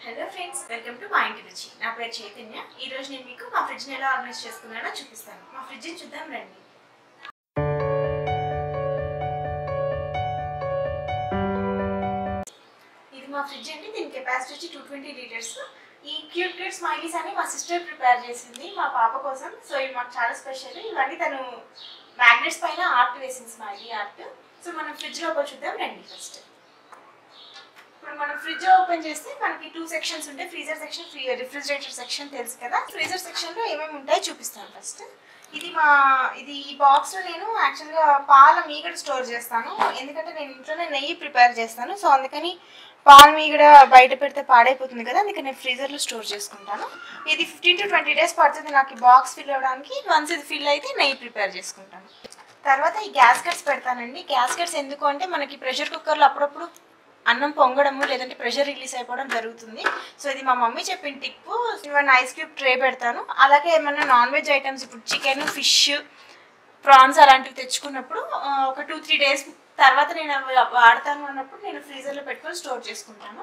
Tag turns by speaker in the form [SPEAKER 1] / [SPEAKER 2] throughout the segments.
[SPEAKER 1] hello friends welcome to మా ఇంటి రుచి నా పేరు చైతన్య ఈ రోజు నేను మీకు మా ఫ్రిడ్జ్ని ఎలా ఆర్గనైజ్ చేసుకున్నానో చూపిస్తాను మా ఫ్రిడ్జ్ని చూద్దాం రండి ఇది మా ఫ్రిడ్జ్ అండి దీని కెపాసిటీ వచ్చి టూ ట్వంటీ లీటర్స్ ఈ క్యూట్ క్యూట్ స్మైలీస్ అని మా సిస్టర్ ప్రిపేర్ చేసింది మా పాప కోసం సో ఇవి మాకు చాలా స్పెషల్ ఇవన్నీ తను మ్యాగ్నెట్స్ పైన ఆర్ట్ వేసింది స్మైలీ ఆర్ట్ సో మనం ఫ్రిడ్జ్ లోపల చూద్దాం రండి ఫస్ట్ ఇప్పుడు మనం ఫ్రిడ్జ్ ఓపెన్ చేస్తే మనకి టూ సెక్షన్స్ ఉంటాయి freezer section free refrigerator section తెలుసు కదా ఫ్రీజర్ సెక్షన్ లో ఏమేమి ఉంటాయో చూపిస్తాను ఫస్ట్ ఇది మా ఇది ఈ బాక్స్ లో నేను యాక్చువల్గా పాల మీగడ స్టోర్ చేస్తాను ఎందుకంటే నేను ఇంట్లోనే నెయ్యి ప్రిపేర్ చేస్తాను సో అందుకని పాల మీగడ బయట పెడితే పాడైపోతుంది కదా అందుకని నేను ఫ్రీజర్ లో స్టోర్ చేసుకుంటాను ఇది ఫిఫ్టీన్ టు ట్వంటీ డేస్ పడుతుంది నాకు ఈ బాక్స్ ఫిల్ అవ్వడానికి వన్స్ ఇది ఫిల్ అయితే నెయ్యి ప్రిపేర్ చేసుకుంటాను తర్వాత ఈ గ్యాస్ కట్స్ పెడతానండి గ్యాస్ కట్స్ ఎందుకు అంటే మనకి ప్రెషర్ కుక్కర్లో అప్పుడప్పుడు అన్నం పొంగడము లేదంటే ప్రెషర్ రిలీజ్ అయిపోవడం జరుగుతుంది సో ఇది మా మమ్మీ చెప్పిన టిప్ ఇవన్నీ ఐస్ క్యూబ్ ట్రే పెడతాను అలాగే ఏమైనా నాన్ వెజ్ ఐటమ్స్ ఇప్పుడు చికెన్ ఫిష్ ప్రాన్స్ అలాంటివి తెచ్చుకున్నప్పుడు ఆ, ఒక టూ త్రీ డేస్ తర్వాత నేను అవి వాడతాను అన్నప్పుడు నేను ఫ్రీజర్లో పెట్టుకొని స్టోర్ చేసుకుంటాను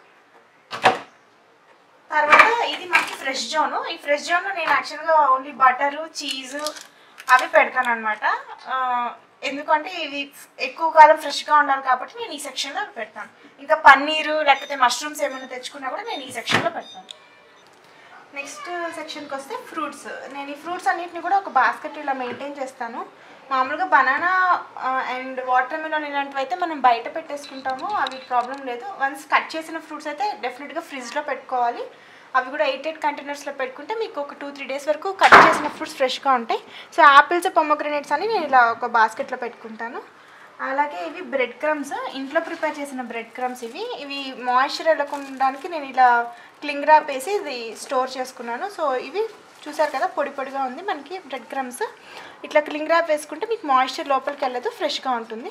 [SPEAKER 1] తర్వాత ఇది మనకి ఫ్రెష్ జోన్ ఈ ఫ్రెష్ జోన్లో నేను యాక్చువల్గా ఓన్లీ బటరు చీజు అవి పెడతాను అనమాట ఎందుకంటే ఇవి ఎక్కువ కాలం ఫ్రెష్గా ఉండాలి కాబట్టి నేను ఈ సెక్షన్లో అవి పెడతాను ఇంకా పన్నీరు లేకపోతే మష్రూమ్స్ ఏమైనా తెచ్చుకున్నా కూడా నేను ఈ సెక్షన్లో పెడతాను నెక్స్ట్ సెక్షన్కి వస్తే ఫ్రూట్స్ నేను ఈ ఫ్రూట్స్ అన్నిటిని కూడా ఒక బాస్కెట్ ఇలా మెయింటైన్ చేస్తాను మామూలుగా బనానా అండ్ వాటర్ మిలన్ ఇలాంటివి అయితే మనం బయట పెట్టేసుకుంటాము అవి ప్రాబ్లం లేదు వన్స్ కట్ చేసిన ఫ్రూట్స్ అయితే డెఫినెట్గా ఫ్రిడ్జ్లో పెట్టుకోవాలి అవి కూడా ఎయిట్ ఎయిట్ కంటైనర్స్లో పెట్టుకుంటే మీకు ఒక టూ త్రీ డేస్ వరకు కట్ చేసిన ఫ్రూట్స్ ఫ్రెష్గా ఉంటాయి సో యాపిల్స్ పొమ్మగ్రనేట్స్ అని నేను ఇలా ఒక బాస్కెట్లో పెట్టుకుంటాను అలాగే ఇవి బ్రెడ్ క్రమ్స్ ఇంట్లో ప్రిపేర్ చేసిన బ్రెడ్ క్రమ్స్ ఇవి ఇవి మాయిశ్చర్ వెళ్ళకుండానికి నేను ఇలా క్లింగ్ ర్యాప్ వేసి ఇది స్టోర్ చేసుకున్నాను సో ఇవి చూసారు కదా పొడి పొడిగా ఉంది మనకి బ్రెడ్ క్రమ్స్ ఇట్లా క్లింగ్ ర్యాప్ వేసుకుంటే మీకు మాయిశ్చర్ లోపలికి వెళ్ళదు ఫ్రెష్గా ఉంటుంది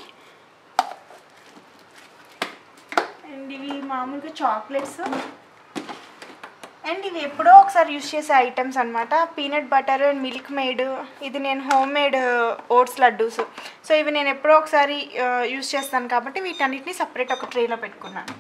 [SPEAKER 1] అండ్ ఇవి మామూలుగా చాక్లెట్స్ అండ్ ఇవి ఎప్పుడో ఒకసారి యూస్ చేసే ఐటమ్స్ అనమాట peanut butter and Milkmaid ఇది నేను home made oats laddoos so ఇవి నేను ఎప్పుడో ఒకసారి యూస్ చేస్తాను కాబట్టి వీటన్నిటిని సపరేట్ ఒక ట్రేలో పెట్టుకున్నాను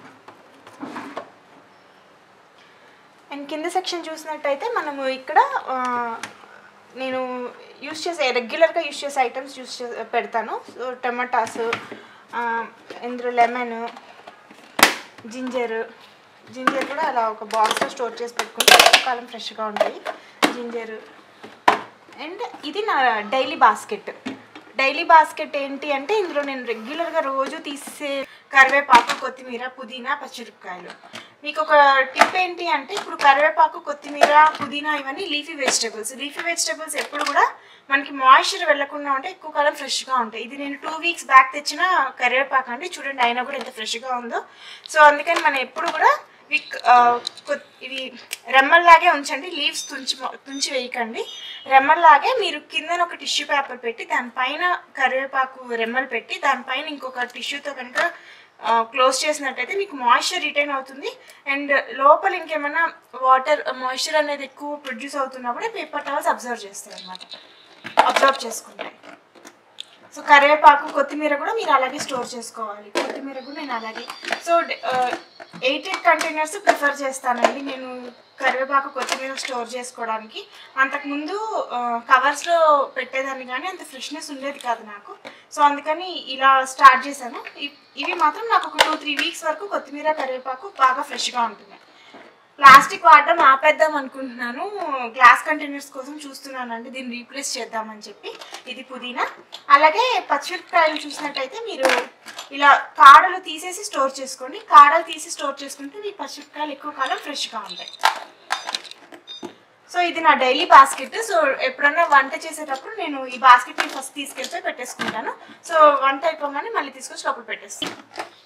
[SPEAKER 1] అండ్ కింద సెక్షన్ చూసినట్టయితే మనము ఇక్కడ ఆ, నేను యూస్ చేసే రెగ్యులర్గా యూస్ చేసే ఐటమ్స్ యూస్ చే పెడతాను సో టమాటాస్ ఇందులో లెమన్ జింజర్ జింజర్ కూడా అలా ఒక బాక్స్లో స్టోర్ చేసి పెట్టుకుంటే ఎక్కువ కాలం ఫ్రెష్గా ఉంటాయి జింజర్ అండ్ ఇది నా డైలీ బాస్కెట్ డైలీ బాస్కెట్ ఏంటి అంటే ఇందులో నేను రెగ్యులర్గా రోజు తీసే కరివేపాకు కొత్తిమీర పుదీనా పచ్చిమిరపకాయలు మీకు ఒక టిప్ ఏంటి అంటే ఇప్పుడు కరివేపాకు కొత్తిమీర పుదీనా ఇవన్నీ లీఫీ వెజిటబుల్స్ లీఫీ వెజిటబుల్స్ ఎప్పుడు కూడా మనకి మాయిశ్చర్ వెళ్లకుండా ఉంటే ఎక్కువ కాలం ఫ్రెష్గా ఉంటాయి ఇది నేను టూ వీక్స్ బ్యాక్ తెచ్చిన కరివేపాకు అండి చూడండి అయినా కూడా ఎంత ఫ్రెష్గా ఉందో సో అందుకని మనం ఎప్పుడు కూడా ఇవి ఆ, కొ- ఇవి రెమ్మల్లాగే ఉంచండి లీవ్స్ తుంచి మొ- తుంచి వేయకండి రెమ్మల్లాగే మీరు కిందన ఒక టిష్యూ పేపర్ పెట్టి దానిపైన కరివేపాకు రెమ్మలు పెట్టి దానిపైన ఇంకొక టిష్యూతో కనుక క్లోజ్ చేసినట్టయితే మీకు మాయిశ్చర్ రిటైన్ అవుతుంది అండ్ లోపల ఇంకేమైనా వాటర్ మాయిశ్చర్ అనేది ఎక్కువ ప్రొడ్యూస్ అవుతున్నా కూడా పేపర్ టవల్స్ అబ్జర్వ్ చేస్తాయి అన్నమాట అబ్జర్వ్ చేసుకుంటాయి సో కరివేపాకు కొత్తిమీర కూడా మీరు అలాగే స్టోర్ చేసుకోవాలి కొత్తిమీర కూడా నేను అలాగే so eight eight containers prefer చేస్తానండి నేను కరివేపాకు కొత్తిమీర స్టోర్ చేసుకోవడానికి అంతకుముందు కవర్స్లో పెట్టేదాన్ని కానీ అంత ఫ్రెష్నెస్ ఉండేది కాదు నాకు సో అందుకని ఇలా స్టార్ట్ చేశాను ఇ- ఇవి మాత్రం నాకు ఒక టూ త్రీ వీక్స్ వరకు కొత్తిమీర కరివేపాకు బాగా ఫ్రెష్గా ఉంటుంది ప్లాస్టిక్ వాడడం ఆపేద్దాం అనుకుంటున్నాను గ్లాస్ కంటైనర్స్ కోసం చూస్తున్నానండి దీన్ని రీప్లేస్ చేద్దామని చెప్పి ఇది పుదీనా అలాగే పచ్చిమిరపకాయలు చూసినట్టయితే మీరు ఇలా కాడలు తీసేసి స్టోర్ చేసుకోండి కాడలు తీసి స్టోర్ చేసుకుంటే మీ పచ్చిమిరపకాయలు ఎక్కువ కాలం ఫ్రెష్గా ఉంటాయి సో ఇది నా డైలీ బాస్కెట్ సో ఎప్పుడన్నా వంట చేసేటప్పుడు నేను ఈ బాస్కెట్ని ఫస్ట్ తీసుకెళ్ళిపోయి పెట్టేసుకుంటాను సో వంట అయిపోగానే మళ్ళీ తీసుకొచ్చి లోపల పెట్టేస్తాను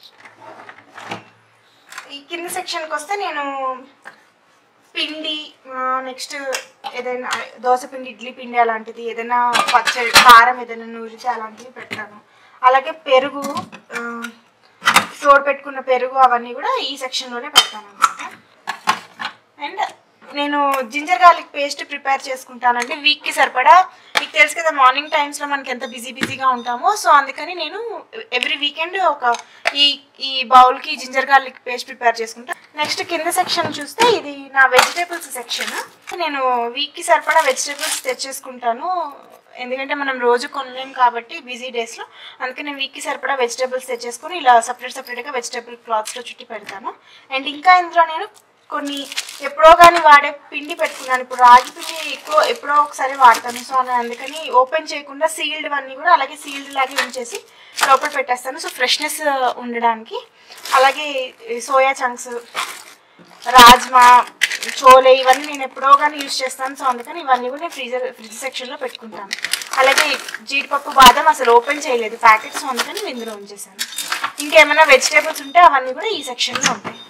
[SPEAKER 1] ఈ కింద సెక్షన్కి వస్తే నేను పిండి నెక్స్ట్ ఏదైనా దోశ పిండి ఇడ్లీ పిండి అలాంటిది ఏదైనా పచ్చడి కారం ఏదైనా నూరితే అలాంటివి పెడతాను అలాగే పెరుగు ఆ, స్టోర్ పెట్టుకున్న పెరుగు అవన్నీ కూడా ఈ సెక్షన్లోనే పెడతాను అనమాట అండ్ నేను జింజర్ గార్లిక్ పేస్ట్ ప్రిపేర్ చేసుకుంటానండి వీక్కి సరిపడా మీకు తెలుసు కదా మార్నింగ్ టైమ్స్లో మనకి ఎంత బిజీ బిజీగా ఉంటామో సో అందుకని నేను ఎవ్రీ వీకెండ్ ఒక ఈ ఈ బౌల్కి జింజర్ గార్లిక్ పేస్ట్ ప్రిపేర్ చేసుకుంటా నెక్స్ట్ కింద సెక్షన్ చూస్తే ఇది నా వెజిటేబుల్స్ సెక్షన్ నేను వీక్కి సరిపడా వెజిటేబుల్స్ తెచ్చేసుకుంటాను ఎందుకంటే మనం రోజు కొనలేం కాబట్టి బిజీ డేస్లో అందుకే నేను వీక్కి సరిపడా వెజిటేబుల్స్ తెచ్చేసుకొని ఇలా సపరేట్ సపరేట్గా వెజిటేబుల్ క్లాత్స్లో చుట్టి పెడతాను అండ్ ఇంకా ఇందులో నేను కొన్ని ఎప్పుడో కానీ వాడే పిండి పెట్టుకున్నాను ఇప్పుడు రాగి పిండి ఎక్కువ ఎప్పుడో ఒకసారి వాడతాను సో నేను అందుకని ఓపెన్ చేయకుండా సీల్డ్ అన్నీ కూడా అలాగే సీల్డ్ లాగే ఉంచేసి లోపల పెట్టేస్తాను సో ఫ్రెష్నెస్ ఉండడానికి అలాగే సోయా చంక్స్ రాజ్మా చోలే ఇవన్నీ నేను ఎప్పుడో కానీ యూజ్ చేస్తాను సో అందుకని ఇవన్నీ కూడా నేను ఫ్రీజర్ ఫ్రిడ్జ్ సెక్షన్లో పెట్టుకుంటాను అలాగే జీడిపప్పు బాదం అసలు ఓపెన్ చేయలేదు ప్యాకెట్స్ అందుకని నేను ఇందులో ఉంచేసాను ఇంకేమైనా వెజిటేబుల్స్ ఉంటే అవన్నీ కూడా ఈ సెక్షన్లో ఉంటాయి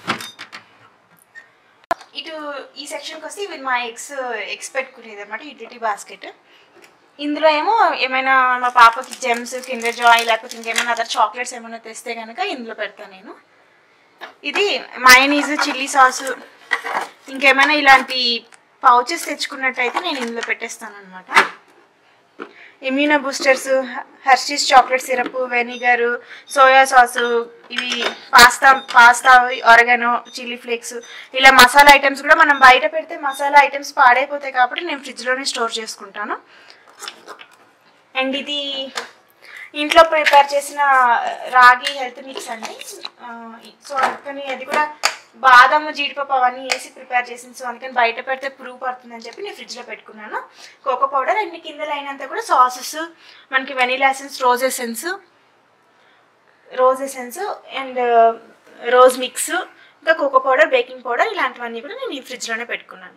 [SPEAKER 1] ఇటు ఈ సెక్షన్కి వస్తే ఇవి మా ఎగ్స్ ఎగ్స్ పెట్టుకునేది అనమాట యూటిలిటీ బాస్కెట్ ఇందులో ఏమో ఏమైనా మా పాపకి జెమ్స్ కిండర్ జాయ్ లేకపోతే ఇంకేమైనా అదర్ చాక్లెట్స్ ఏమైనా తెస్తే కనుక ఇందులో పెడతాను నేను ఇది మయనీస్ చిల్లీ సాస్ ఇంకేమైనా ఇలాంటి పౌచెస్ తెచ్చుకున్నట్టయితే నేను ఇందులో పెట్టేస్తాను అనమాట immuno boosters Hershey's chocolate syrup vinegar soya sauce ఇవి pasta pasta oregano chilli flakes ఇలా మసాలా ఐటమ్స్ కూడా మనం బయట పెడితే మసాలా ఐటమ్స్ పాడైపోతాయి కాబట్టి నేను ఫ్రిడ్జ్లోనే స్టోర్ చేసుకుంటాను అండ్ ఇది ఇంట్లో ప్రిపేర్ చేసిన రాగి హెల్త్ మిక్స్ అండి సో అందుకని అది కూడా బాదం జీడిపప్పు అవన్నీ వేసి ప్రిపేర్ చేసింది సో అందుకని బయట పెడితే పురుగు పడుతుందని చెప్పి నేను ఫ్రిడ్జ్లో పెట్టుకున్నాను కోకో పౌడర్ అండ్ కింద అయినంత కూడా సాసెస్ మనకి vanilla essence rose essence rose essence and rose mix ఇంకా కోకో పౌడర్ బేకింగ్ పౌడర్ ఇలాంటివన్నీ కూడా నేను ఈ ఫ్రిడ్జ్లోనే పెట్టుకున్నాను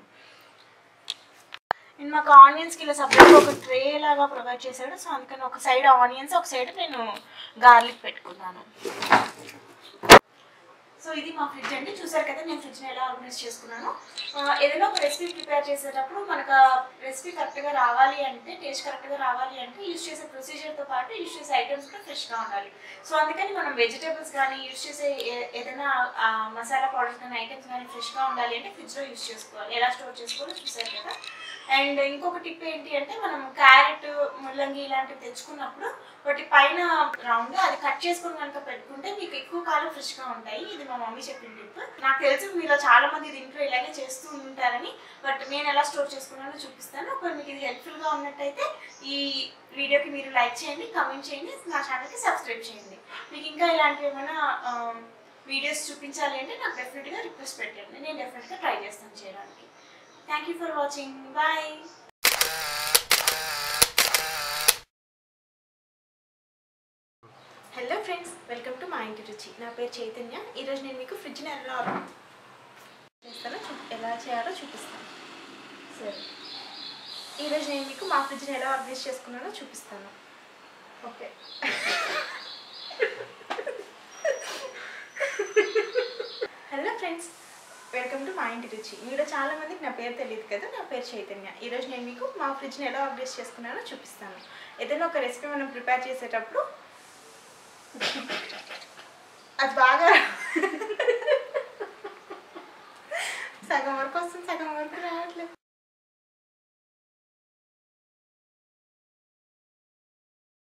[SPEAKER 1] అండ్ మాకు ఆనియన్స్కి ఇలా సపరేట్గా ఒక ట్రే లాగా ప్రొవైడ్ చేశాడు సో అందుకని ఒక సైడ్ ఆనియన్స్ ఒక సైడ్ నేను గార్లిక్ పెట్టుకున్నాను సో ఇది మా ఫ్రిడ్జ్ అండి చూసారు కదా నేను ఫ్రిడ్జ్ని ఎలా ఆర్గనైజ్ చేసుకున్నాను ఆ, ఏదైనా ఒక రెసిపీ ప్రిపేర్ చేసేటప్పుడు మనకు ఆ రెసిపీ కరెక్ట్గా రావాలి అంటే టేస్ట్ కరెక్ట్గా రావాలి అంటే యూస్ చేసే ప్రొసీజర్తో పాటు యూస్ చేసే ఐటమ్స్ కూడా ఫ్రెష్గా ఉండాలి సో అందుకని మనం వెజిటేబుల్స్ కానీ యూస్ చేసే ఏ- ఏదైనా ఆ, మసాలా పౌడర్స్ కానీ ఐటమ్స్ కానీ ఫ్రెష్గా ఉండాలి అంటే ఫ్రిడ్జ్లో యూస్ చేసుకోవాలి ఎలా స్టోర్ చేసుకోవాలో చూసారు కదా అండ్ ఇంకొక టిప్ ఏంటి అంటే మనం క్యారెట్ ముల్లంగి ఇలాంటివి తెచ్చుకున్నప్పుడు వాటి పైన రౌండ్ అది కట్ చేసుకుని కనుక పెట్టుకుంటే మీకు ఎక్కువ కాలం ఫ్రెష్గా ఉంటాయి ఇది మా మమ్మీ చెప్పిన టిప్ నాకు తెలుసు మీలో చాలా మంది ఇది ఇంట్లో ఇలాగే చేస్తూ ఉంటారని బట్ నేను ఎలా స్టోర్ చేసుకున్నానో చూపిస్తాను ఒకవేళ మీకు ఇది హెల్ప్ఫుల్గా ఉన్నట్టయితే ఈ వీడియోకి మీరు లైక్ చేయండి కమెంట్ చేయండి నా ఛానల్కి సబ్స్క్రైబ్ చేయండి మీకు ఇంకా ఇలాంటివి ఏమైనా వీడియోస్ చూపించాలి అంటే నాకు డెఫినెట్గా రిక్వెస్ట్ పెట్టండి నేను డెఫినెట్గా ట్రై చేస్తాను చేయడానికి thank you for watching bye hello friends welcome to మా ఇంటి రుచి నా పేరు చైతన్య ఈరోజు నేను మీకు ఫ్రిడ్జ్ని ఎలా ఆర్డర్ చేస్తానో చూ ఎలా చేయాలో చూపిస్తాను సరే ఈరోజు నేను మీకు మా ఫ్రిడ్జ్ని ఎలా ఆర్గనైజ్ చేసుకున్నానో చూపిస్తాను okay hello friends welcome to మా ఇంటి రుచి మీలో చాలా మందికి నా పేరు తెలియదు కదా నా పేరు చైతన్య ఈరోజు నేను మీకు మా ఫ్రిడ్జ్ని ఎలా ఆర్గనైజ్ చేసుకున్నానో చూపిస్తాను ఏదైనా ఒక రెసిపీ మనం ప్రిపేర్ చేసేటప్పుడు అది బాగా